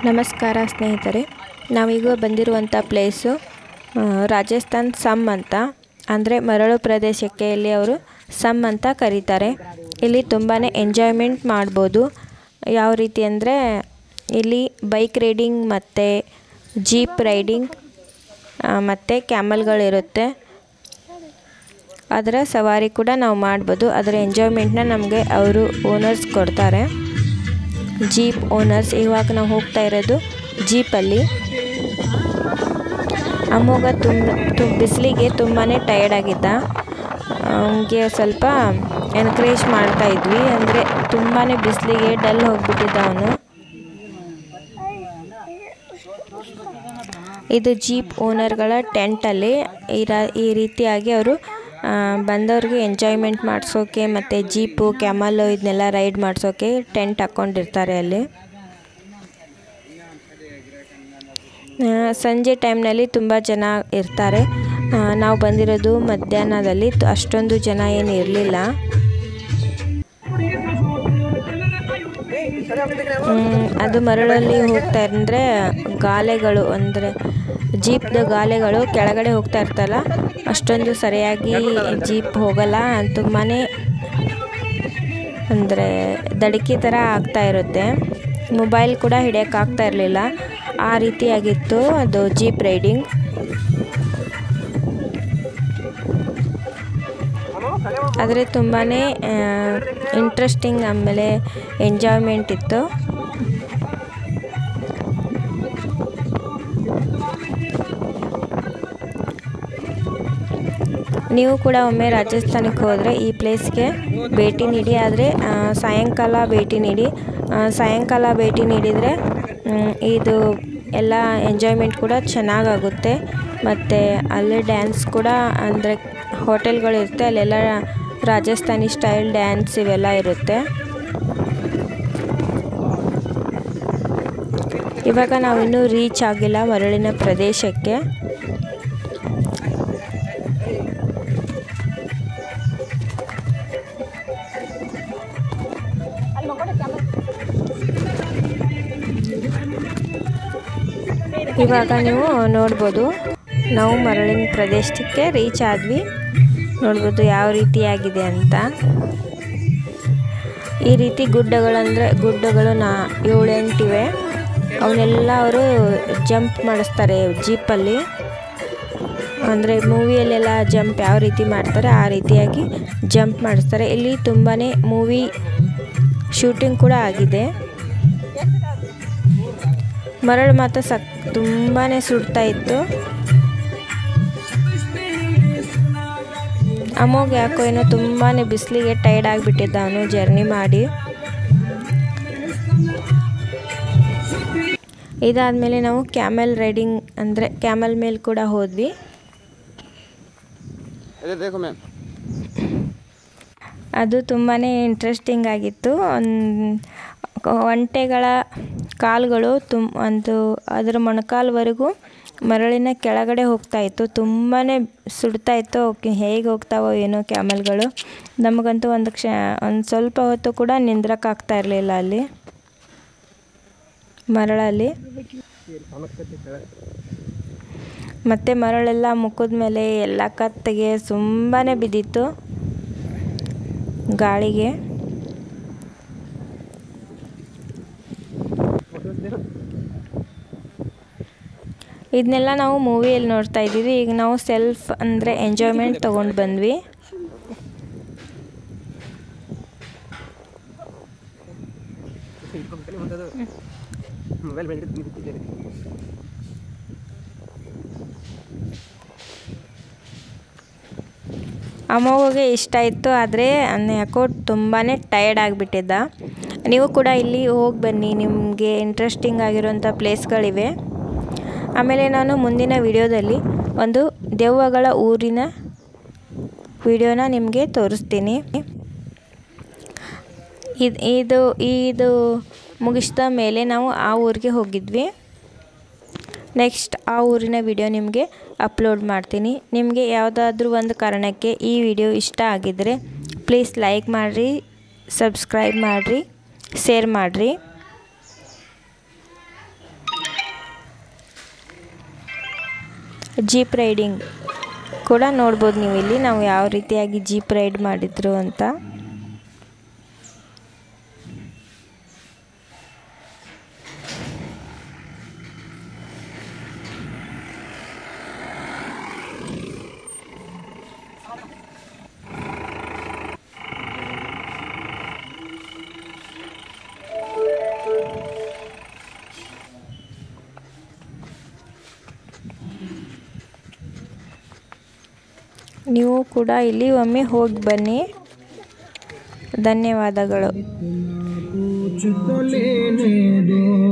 ನಮಸ್ಕಾರ ಸ್ನೇಹಿತರೆ ನಾವೀಗ ಬಂದಿರುವಂಥ ಪ್ಲೇಸು ಆ, ರಾಜಸ್ಥಾನ್ ಸಮ್ ಅಂತ ಅಂದರೆ ಮರಳು ಪ್ರದೇಶಕ್ಕೆ ಇಲ್ಲಿ ಅವರು ಸಮ್ ಅಂತ ಕರೀತಾರೆ ಇಲ್ಲಿ ತುಂಬಾ ಎಂಜಾಯ್ಮೆಂಟ್ ಮಾಡ್ಬೋದು ಯಾವ ರೀತಿ ಅಂದರೆ ಇಲ್ಲಿ ಬೈಕ್ ರೈಡಿಂಗ್ ಮತ್ತು ಜೀಪ್ ರೈಡಿಂಗ್ ಮತ್ತು ಕ್ಯಾಮಲ್ಗಳಿರುತ್ತೆ ಅದರ ಸವಾರಿ ಕೂಡ ನಾವು ಮಾಡ್ಬೋದು ಅದರ ಎಂಜಾಯ್ಮೆಂಟ್ನ ನಮಗೆ ಅವರು ಓನರ್ಸ್ ಕೊಡ್ತಾರೆ ಜೀಪ್ ಓನರ್ಸ್ ಇವಾಗ ನಾವು ಹೋಗ್ತಾ ಇರೋದು ಜೀಪಲ್ಲಿ ಅಮ್ಮಗ ತುಂಬ ತು ಬಿಸಿಲಿಗೆ ತುಂಬಾ ಟಯರ್ಡ್ ಆಗಿದ್ದ ಅವನಿಗೆ ಸ್ವಲ್ಪ ಎನ್ಕರೇಜ್ ಮಾಡ್ತಾ ಇದ್ವಿ ಅಂದರೆ ತುಂಬಾ ಬಿಸಿಲಿಗೆ ಡಲ್ ಹೋಗ್ಬಿಟ್ಟಿದ್ದ ಅವನು ಇದು ಜೀಪ್ ಓನರ್ಗಳ ಟೆಂಟಲ್ಲಿ ಈ ರ ಈ ರೀತಿಯಾಗಿ ಅವರು ಬಂದವ್ರಿಗೆ ಎಂಜಾಯ್ಮೆಂಟ್ ಮಾಡಿಸೋಕೆ ಮತ್ತು ಜೀಪು ಕ್ಯಾಮಲ್ಲು ಇದನ್ನೆಲ್ಲ ರೈಡ್ ಮಾಡಿಸೋಕೆ ಟೆಂಟ್ ಹಾಕ್ಕೊಂಡಿರ್ತಾರೆ ಅಲ್ಲಿ ಆ, ಸಂಜೆ ಟೈಮ್ನಲ್ಲಿ ತುಂಬ ಜನ ಇರ್ತಾರೆ ಆ, ನಾವು ಬಂದಿರೋದು ಮಧ್ಯಾಹ್ನದಲ್ಲಿ ತ- ಅಷ್ಟೊಂದು ಜನ ಏನು ಇರಲಿಲ್ಲ ಅದು ಮರಳಲ್ಲಿ ಹೋಗ್ತಾ ಅಂದರೆ ಗಾಲೆಗಳು ಅಂದರೆ ಜೀಪ್ದ ಗಾಲೆಗಳು ಕೆಳಗಡೆ ಹೋಗ್ತಾ ಇರ್ತಲ್ಲ ಅಷ್ಟೊಂದು ಸರಿಯಾಗಿ ಜೀಪ್ ಹೋಗಲ್ಲ ತುಂಬಾ ಅಂದರೆ ದಡಿಕೆ ಥರ ಆಗ್ತಾ ಇರುತ್ತೆ ಮೊಬೈಲ್ ಕೂಡ ಹಿಡಿಯೋಕ್ಕಾಗ್ತಾ ಇರಲಿಲ್ಲ ಆ ರೀತಿಯಾಗಿತ್ತು ಅದು ಜೀಪ್ ರೈಡಿಂಗ್ ಆದರೆ ತುಂಬಾ ಇಂಟ್ರೆಸ್ಟಿಂಗ್ ಆಮೇಲೆ ಎಂಜಾಯ್ಮೆಂಟ್ ಇತ್ತು ನೀವು ಕೂಡ ಒಮ್ಮೆ ರಾಜಸ್ಥಾನಕ್ಕೆ ಹೋದರೆ ಈ ಪ್ಲೇಸ್ಗೆ ಭೇಟಿ ನೀಡಿ ಆದರೆ ಸಾಯಂಕಾಲ ಭೇಟಿ ನೀಡಿ ಆ, ಸಾಯಂಕಾಲ ಭೇಟಿ ನೀಡಿದರೆ ಮ್, ಇದು ಎಲ್ಲ ಎಂಜಾಯ್ಮೆಂಟ್ ಕೂಡ ಚೆನ್ನಾಗಾಗುತ್ತೆ ಮತ್ತು ಅಲ್ಲಿ ಡ್ಯಾನ್ಸ್ ಕೂಡ ಅಂದರೆ ಹೋಟೆಲ್ಗಳಿರುತ್ತೆ ಅಲ್ಲೆಲ್ಲ ರಾಜಸ್ಥಾನಿ ಸ್ಟೈಲ್ ಡ್ಯಾನ್ಸ್ ಇವೆಲ್ಲ ಇರುತ್ತೆ ಇವಾಗ ನಾವಿನ್ನೂ ರೀಚ್ ಆಗಿಲ್ಲ ಮರಳಿನ ಪ್ರದೇಶಕ್ಕೆ ಇವಾಗ ನೀವು ನೋಡ್ಬೋದು ನಾವು ಮರಳಿನ ಪ್ರದೇಶಕ್ಕೆ ರೀಚ್ ಆದ್ವಿ ನೋಡ್ಬೋದು ಯಾವ ರೀತಿಯಾಗಿದೆ ಅಂತ ಈ ರೀತಿ ಗುಡ್ಡಗಳಂದರೆ ಗುಡ್ಡಗಳು ನಾ ಏಳೆಂಟಿವೆ ಅವನ್ನೆಲ್ಲ ಅವರು ಜಂಪ್ ಮಾಡಿಸ್ತಾರೆ ಜೀಪಲ್ಲಿ ಅಂದರೆ ಮೂವಿಯಲ್ಲೆಲ್ಲ ಜಂಪ್ ಯಾವ ರೀತಿ ಮಾಡ್ತಾರೆ ಆ ರೀತಿಯಾಗಿ ಜಂಪ್ ಮಾಡಿಸ್ತಾರೆ ಇಲ್ಲಿ ತುಂಬಾ ಮೂವಿ ಶೂಟಿಂಗ್ ಕೂಡ ಆಗಿದೆ ಮರಳು ಮಾತ್ರ ಸಕ್ ತುಂಬಾ ಸುಡ್ತಾ ಇತ್ತು ಅಮ್ಮೋಗೆ ಯಾಕೋ ಏನೋ ತುಂಬಾ ಬಿಸಿಲಿಗೆ ಟೈರ್ಡ್ ಆಗಿಬಿಟ್ಟಿದ್ದ ಅವನು ಜರ್ನಿ ಮಾಡಿ ಇದಾದಮೇಲೆ ನಾವು ಕ್ಯಾಮೆಲ್ ರೈಡಿಂಗ್ ಅಂದರೆ ಕ್ಯಾಮಲ್ ಮೇಲೆ ಕೂಡ ಹೋದ್ವಿ इधर देखो मैम ಅದು ತುಂಬಾ ಇಂಟ್ರೆಸ್ಟಿಂಗ್ ಆಗಿತ್ತು ಒಂದ್- ಒಂಟೆಗಳ ಕಾಲುಗಳು ತುಮ್ ಒಂದು ಅದರ ಮೊಣಕಾಲ್ವರೆಗೂ ಮರಳಿನ ಕೆಳಗಡೆ ಹೋಗ್ತಾ ಇತ್ತು ತುಂಬಾ ಸುಡ್ತಾ ಇತ್ತು ಅವಕ್ಕೆ ಹೇಗೆ ಹೋಗ್ತಾವೋ ಏನೋ ಕ್ಯಾಮಲ್ಗಳು ನಮಗಂತೂ ಒಂದು ಕ್ಷ ಒಂದು ಸ್ವಲ್ಪ ಹೊತ್ತು ಕೂಡ ನಿಂದ್ರಕ್ಕಾಗ್ತಾ ಇರಲಿಲ್ಲ ಅಲ್ಲಿ ಮರಳಲ್ಲಿ ಮತ್ತು ಮರಳೆಲ್ಲ ಮುಖದ ಮೇಲೆ ಎಲ್ಲ ಕತ್ತಿಗೆ ತುಂಬಾ ಬಿದ್ದಿತ್ತು ಗಾಳಿಗೆ ಇದನ್ನೆಲ್ಲ ನಾವು ಮೂವಿಯಲ್ಲಿ ನೋಡ್ತಾ ಇದ್ದೀವಿ ಈಗ ನಾವು ಸೆಲ್ಫ್ ಅಂದರೆ ಎಂಜಾಯ್ಮೆಂಟ್ ತೊಗೊಂಡು ಬಂದ್ವಿ ಮೊಬೈಲ್ ಮೇಲೆ ಅಮ್ಮವ್ವಗೆ ಇಷ್ಟ ಇತ್ತು ಆದರೆ ಯಾಕೋ ತುಂಬಾ ಟಯರ್ಡ್ ಆಗಿಬಿಟ್ಟಿದ್ದ ನೀವು ಕೂಡ ಇಲ್ಲಿ ಹೋಗಿ ಬನ್ನಿ ನಿಮಗೆ ಇಂಟ್ರೆಸ್ಟಿಂಗ್ ಆಗಿರೋಂಥ ಪ್ಲೇಸ್ಗಳಿವೆ ಆಮೇಲೆ ನಾನು ಮುಂದಿನ ವಿಡಿಯೋದಲ್ಲಿ ಒಂದು ದೆವ್ವಗಳ ಊರಿನ ವಿಡಿಯೋನ ನಿಮಗೆ ತೋರಿಸ್ತೀನಿ ಇದು ಇದು ಇದು ಮುಗಿಸಿದ ಮೇಲೆ ನಾವು ಆ ಊರಿಗೆ ಹೋಗಿದ್ವಿ ನೆಕ್ಸ್ಟ್ ಆ ಊರಿನ ವಿಡಿಯೋ ನಿಮಗೆ ಅಪ್ಲೋಡ್ ಮಾಡ್ತೀನಿ ನಿಮಗೆ ಯಾವುದಾದ್ರೂ ಒಂದು ಕಾರಣಕ್ಕೆ ಈ ವಿಡಿಯೋ ಇಷ್ಟ ಆಗಿದ್ದರೆ ಪ್ಲೀಸ್ ಲೈಕ್ ಮಾಡಿರಿ ಸಬ್ಸ್ಕ್ರೈಬ್ ಮಾಡಿರಿ ಶೇರ್ ಮಾಡಿರಿ ಜೀಪ್ ರೈಡಿಂಗ್ ಕೂಡ ನೋಡ್ಬೋದು ನೀವು ಇಲ್ಲಿ ನಾವು ಯಾವ ರೀತಿಯಾಗಿ ಜೀಪ್ ರೈಡ್ ಮಾಡಿದ್ರು ಅಂತ ನೀವು ಕೂಡ ಇಲ್ಲಿ ಒಮ್ಮೆ ಹೋಗಿ ಬನ್ನಿ ಧನ್ಯವಾದಗಳು कुछ तो लेने दो